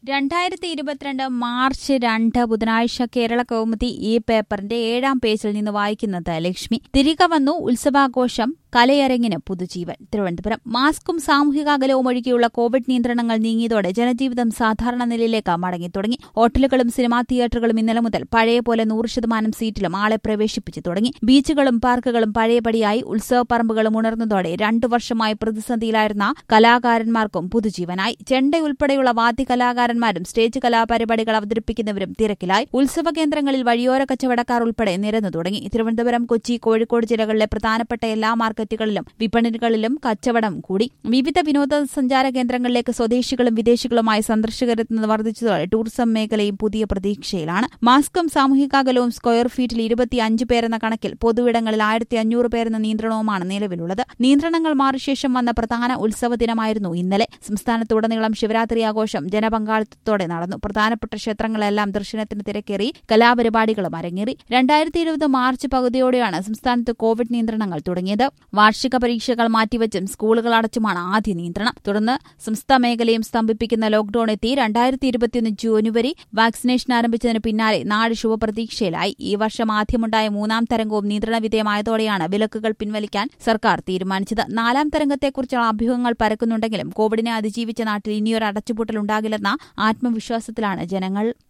രണ്ടായിരത്തി ഇരുപത്തിരണ്ട് മാർച്ച് രണ്ട് ബുധനാഴ്ച കേരള കൗമുദി ഈ പേപ്പറിന്റെ ഏഴാം പേജിൽ നിന്ന് വായിക്കുന്നത് ലക്ഷ്മി തിരികെ വന്നു ഉത്സവാഘോഷം കലയരങ്ങിന് പുതുജീവൻ തിരുവനന്തപുരം മാസ്കും സാമൂഹിക അകലവും ഒഴികെയുള്ള കോവിഡ് നിയന്ത്രണങ്ങൾ നീങ്ങിയതോടെ ജനജീവിതം സാധാരണ നിലയിലേക്ക് മടങ്ങിത്തുടങ്ങി ഹോട്ടലുകളും സിനിമാ തിയേറ്ററുകളും ഇന്നലെ മുതൽ പഴയ പോലെ നൂറ് ശതമാനം സീറ്റിലും ആളെ പ്രവേശിപ്പിച്ചു തുടങ്ങി ബീച്ചുകളും പാർക്കുകളും പഴയപടിയായി ഉത്സവപ്പറമ്പുകളും ഉണർന്നതോടെ രണ്ടു വർഷമായി പ്രതിസന്ധിയിലായിരുന്ന കലാകാരന്മാർക്കും പുതുജീവനായി ചെണ്ട ഉൾപ്പെടെയുള്ള വാദ്യ കലാകാരന്മാരും സ്റ്റേജ് കലാപരിപാടികൾ അവതരിപ്പിക്കുന്നവരും തിരക്കിലായി ഉത്സവ കേന്ദ്രങ്ങളിൽ വഴിയോര കച്ചവടക്കാർ ഉൾപ്പെടെ നിരന്നു തുടങ്ങി തിരുവനന്തപുരം കൊച്ചി കോഴിക്കോട് ജില്ലകളിലെ പ്രധാനപ്പെട്ട എല്ലാ മാർക്കറ്റുകളിലും വിപണികളിലും കച്ചവടം കൂടി വിവിധ വിനോദസഞ്ചാര കേന്ദ്രങ്ങളിലേക്ക് സ്വദേശികളും വിദേശികളുമായി സന്ദർശകരെത്തുന്നത് വർദ്ധിച്ചതോടെ ടൂറിസം മേഖലയും പുതിയ പ്രതീക്ഷയിലാണ് മാസ്കും സാമൂഹികാകലവും സ്ക്വയർ ഫീറ്റിൽ ഇരുപത്തിയഞ്ച് പേരെന്ന കണക്കിൽ പൊതുവിടങ്ങളിൽ ആയിരത്തി അഞ്ഞൂറ് പേരെന്ന നിയന്ത്രണവുമാണ് നിലവിലുള്ളത് നിയന്ത്രണങ്ങൾ മാറിയ ശേഷം വന്ന പ്രധാന ഉത്സവ ദിനമായിരുന്നു ഇന്നലെ സംസ്ഥാനത്തുടനീളം ശിവരാത്രി ആഘോഷം ജനപങ്കാളിത്തത്തോടെ നടന്നു പ്രധാനപ്പെട്ട ക്ഷേത്രങ്ങളെല്ലാം ദർശനത്തിന് തിരക്കേറി കലാപരിപാടികളും അരങ്ങേറി രണ്ടായിരത്തി ഇരുപത് മാർച്ച് പകുതിയോടെയാണ് സംസ്ഥാനത്ത് കോവിഡ് നിയന്ത്രണങ്ങൾ തുടങ്ങിയത് വാർഷിക പരീക്ഷകൾ മാറ്റിവെച്ചും സ്കൂളുകൾ അടച്ചുമാണ് ആദ്യ നിയന്ത്രണം തുടർന്ന് സംസ്ഥാന മേഖലയും സ്തംഭിപ്പിക്കുന്ന ലോക്ഡൌൺ എത്തി രണ്ടായിരത്തി ഇരുപത്തിയൊന്ന് ജനുവരി വാക്സിനേഷൻ ആരംഭിച്ചതിന് പിന്നാലെ നാട് ശുഭപ്രതീക്ഷയിലായി ഈ വർഷം ആദ്യമുണ്ടായ മൂന്നാം തരംഗവും നിയന്ത്രണ വിധേയമായതോടെയാണ് വിലക്കുകൾ പിൻവലിക്കാൻ സർക്കാർ തീരുമാനിച്ചത് നാലാം തരംഗത്തെക്കുറിച്ചുള്ള അഭ്യൂഹങ്ങൾ പരക്കുന്നുണ്ടെങ്കിലും കോവിഡിനെ അതിജീവിച്ച നാട്ടിൽ ഇനിയൊരു അടച്ചുപൂട്ടൽ ഉണ്ടാകില്ലെന്ന ആത്മവിശ്വാസത്തിലാണ് ജനങ്ങൾ